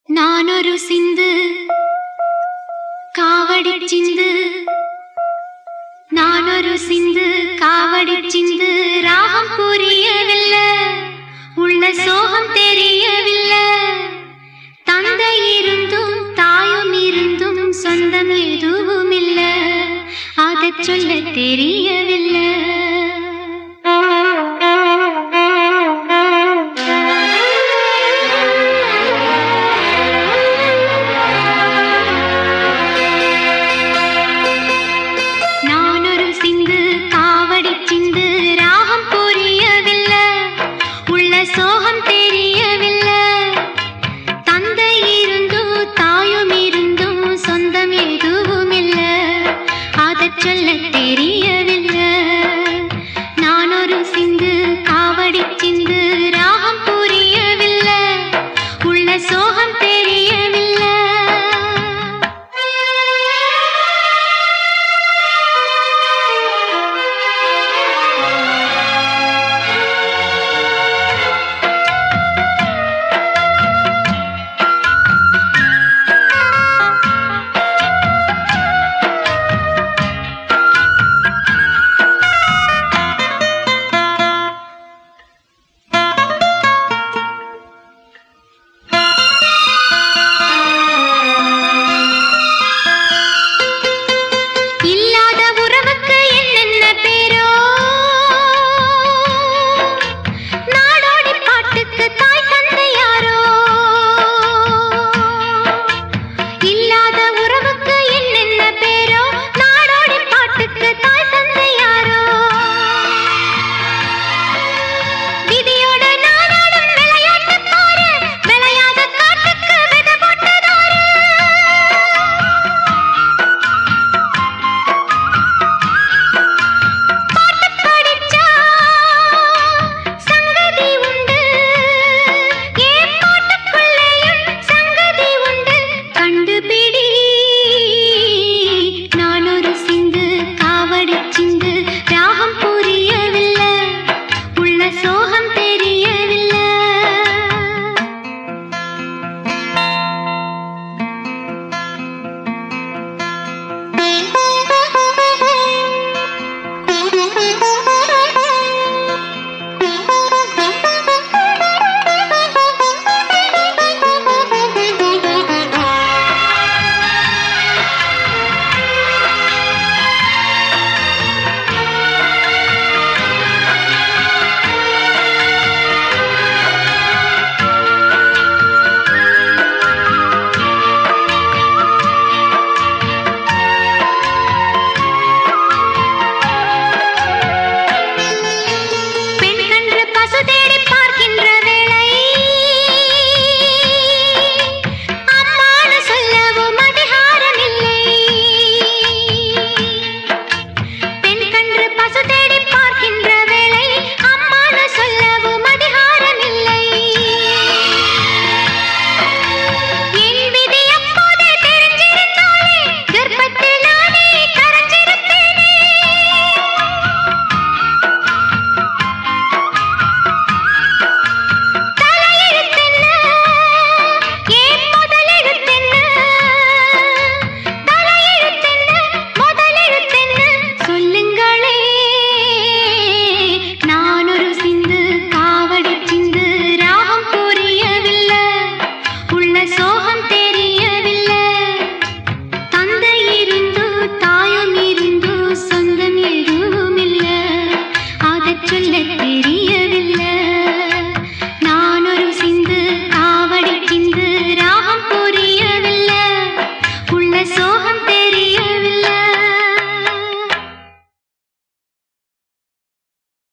நானொரு சிந்து காவடி சிந்து நானொரு சிந்து காவடி சிந்து ராகம் புரியவில்லை உள்ள சோகம் தெரியவில்லை தந்தை இருந்தும் தாயும் இருந்தும் சொந்தம் எதுவும் இல்ல அதச் சொல்ல தெரியவில்லை நானொரு சிந்து காவடி சிந்து ராகம் புரியவில்லை உள்ள சோகம் தெரியவில்லை தந்தை இருந்தும் தாயும் இருந்தும் சொந்தம் எதுவும் இல்ல அதச் சொல்ல தெரியவில்லை நான் ஒரு சிந்து காவடி சிந்து ராகம் புரியவில்லை உள்ள சோகம் தெரியவில்லை இல்லாத உறவுக்கு என்னென்ன பேரோ நாடோடி பாட்டுக்கு தாய் தந்தை யாரோ இல்லாத உறவுக்கு என்னென்ன பேரோ நாடோடி பாட்டுக்கு தாய் தந்தை யாரோ விதியோட நானாடும் விளையாட்டு பாரு விளையாத காட்டுக்கு விதை போட்டதாரு பாட்டு படிச்சா சங்கதி உண்டு ஏன் பாட்டுக்குள்ளேயும் சங்கதி உண்டு கண்டுபிடி நான் ஒரு சிந்து காவடி சிந்து ராகம் புரியவில்லை உள்ள சோகம் தெரியவில்லை பெண் கன்று பசு தேடி பார்க்கின்ற வேளை அம்மானு சொல்லவும் அதிகாரம் இல்லை பெண் கன்று பசு தேடி பார்க்கின்ற வேளை அம்மானு சொல்லவும் அதிகாரம் இல்லை என் விதி அப்போதே தெரிஞ்சிருந்தாலே கர்ப்பத்தில் நானே கரைஞ்சிருப்பேனே தலையெழுத்தென்ன ஏன் முதலெழுத்தென்ன தலையெழுத்தென்ன முதலெழுத்தென்ன சொல்லுங்களே நான் ஒரு சிந்து காவடி சிந்து ராகம் புரியவில்லை உள்ள சோகம் தே